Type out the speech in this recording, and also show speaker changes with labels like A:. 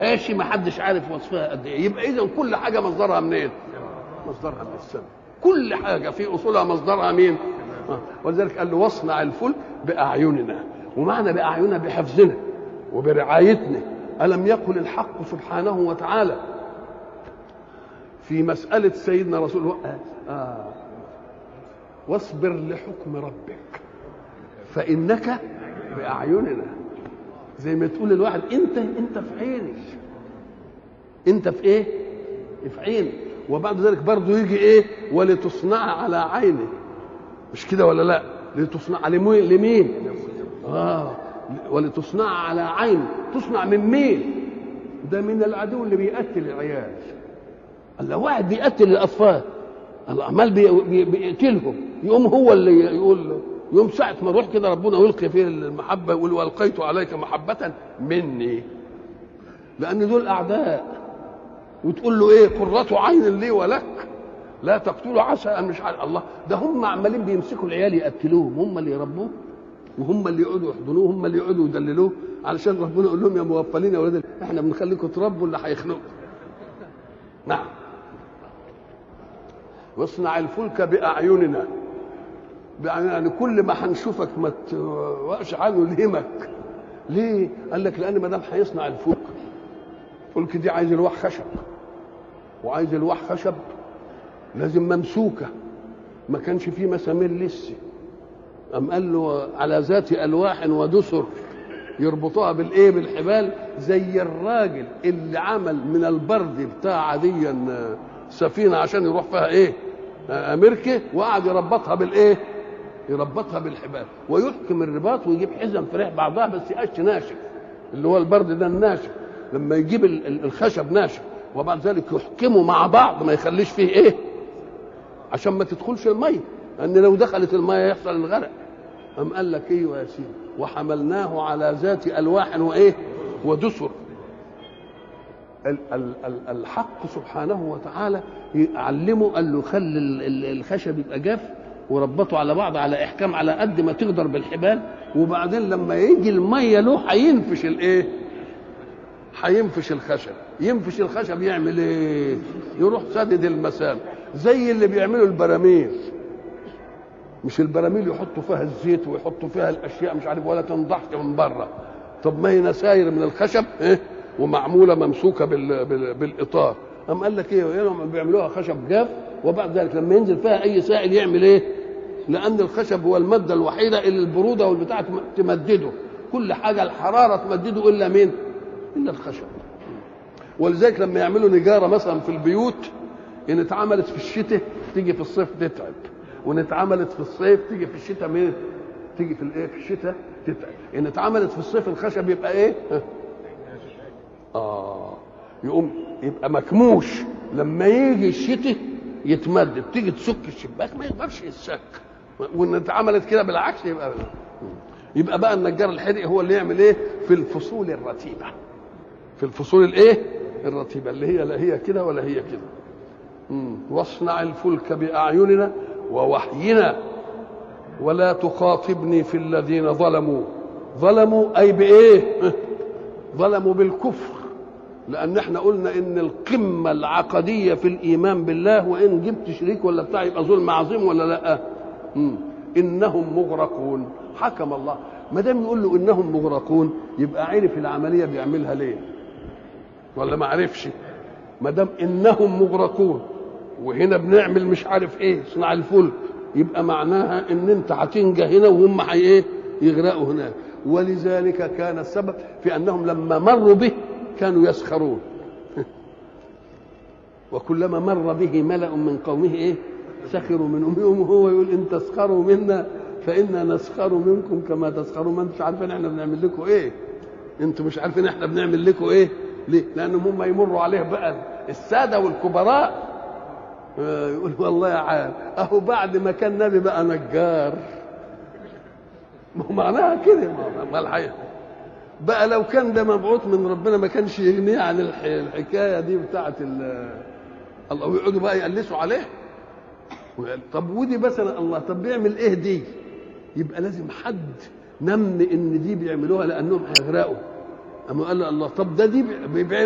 A: قاشي ما حدش عارف وصفها قد ايه يبقى اذا كل حاجه مصدرها منين مصدرها من السماء كل حاجه في اصولها مصدرها مين آه. ولذلك قال له واصنع الفلك باعيننا ومعنى باعيننا بحفظنا وبرعايتنا الم يقل الحق سبحانه وتعالى في مساله سيدنا رسول الله آه. آه. واصبر لحكم ربك فانك باعيننا زي ما تقول الواحد انت انت في عيني انت في ايه في عيني وبعد ذلك برضه يجي ايه ولتصنع على عينه مش كده ولا لا لتصنع لمين لمين اه ولتصنع على عينه تصنع من مين ده من العدو اللي بيقتل العيال الله واحد بيقتل الاطفال العمال بي بي بيقتلهم يقوم هو اللي يقول يوم ساعة ما نروح كده ربنا يلقي فيه المحبة يقول والقيت عليك محبة مني لأن دول أعداء وتقول له إيه قرة عين لي ولك لا تقتلوا عسى أن مش عارف الله ده هم عمالين بيمسكوا العيال يقتلوهم هم اللي يربوه وهم اللي يقعدوا يحضنوه هم اللي يقعدوا يدللوه علشان ربنا يقول لهم يا مغفلين يا ولاد احنا بنخليكم تربوا اللي هيخنقوا نعم واصنع الفلك بأعيننا يعني كل ما هنشوفك ما توقش عنه نهمك ليه؟ قال لك لان ما دام هيصنع الفلك الفلك دي عايز الواح خشب وعايز الواح خشب لازم ممسوكه ما كانش فيه مسامير لسه قام قال له على ذات الواح ودسر يربطوها بالايه بالحبال زي الراجل اللي عمل من البرد بتاع عاديا سفينه عشان يروح فيها ايه امريكا وقعد يربطها بالايه يربطها بالحبال ويحكم الرباط ويجيب حزم في ريح بعضها بس قش ناشف اللي هو البرد ده الناشف لما يجيب الخشب ناشف وبعد ذلك يحكمه مع بعض ما يخليش فيه ايه عشان ما تدخلش الميه لان لو دخلت الميه يحصل الغرق أم قال لك ايوه يا سيدي وحملناه على ذات الواح وايه ودسر الحق سبحانه وتعالى يعلمه قال له خلي الخشب يبقى جاف وربطوا على بعض على احكام على قد ما تقدر بالحبال وبعدين لما يجي الميه له هينفش الايه هينفش الخشب ينفش الخشب يعمل ايه يروح سدد المسام زي اللي بيعملوا البراميل مش البراميل يحطوا فيها الزيت ويحطوا فيها الاشياء مش عارف ولا تنضحش من بره طب ما هي نساير من الخشب ايه ومعموله ممسوكه بال... بال... بالاطار قام قال لك ايه هم بيعملوها خشب جاف وبعد ذلك لما ينزل فيها اي سائل يعمل ايه لان الخشب هو الماده الوحيده اللي البروده والبتاع تمدده كل حاجه الحراره تمدده الا مين الا الخشب ولذلك لما يعملوا نجاره مثلا في البيوت ان اتعملت في الشتاء تيجي في الصيف تتعب وان اتعملت في الصيف تيجي في الشتاء مين تيجي في الايه في الشتاء تتعب ان اتعملت في الصيف الخشب يبقى ايه اه يقوم يبقى مكموش لما يجي الشتاء يتمدد تيجي تسك الشباك ما يقدرش يتسك وان اتعملت كده بالعكس يبقى يبقى بقى النجار الحرقي هو اللي يعمل ايه في الفصول الرتيبه في الفصول الايه الرتيبه اللي هي لا هي كده ولا هي كده واصنع الفلك باعيننا ووحينا ولا تخاطبني في الذين ظلموا ظلموا اي بايه ظلموا بالكفر لان احنا قلنا ان القمه العقديه في الايمان بالله وان جبت شريك ولا بتاع يبقى ظلم عظيم ولا لا مم. انهم مغرقون حكم الله ما دام يقول له انهم مغرقون يبقى عرف العمليه بيعملها ليه ولا ما عرفش ما دام انهم مغرقون وهنا بنعمل مش عارف ايه صنع الفلك يبقى معناها ان انت هتنجى هنا وهم حي ايه يغرقوا هناك ولذلك كان السبب في انهم لما مروا به كانوا يسخرون وكلما مر به ملأ من قومه ايه سخروا منهم يوم هو يقول ان تسخروا منا فانا نسخر منكم كما تسخرون ما انتم عارفين احنا بنعمل لكم ايه انتم مش عارفين احنا بنعمل لكم ايه ليه لانهم هم يمروا عليه بقى الساده والكبراء يقول والله يا عال اهو بعد ما كان نبي بقى نجار ما هو معناها كده ما الحقيقه بقى لو كان ده مبعوث من ربنا ما كانش يغنيه عن الحكايه دي بتاعه الله ويقعدوا بقى يقلسوا عليه طب ودي مثلا الله طب بيعمل ايه دي يبقى لازم حد نم ان دي بيعملوها لانهم هيغرقوا اما قال له الله طب ده دي بيبيع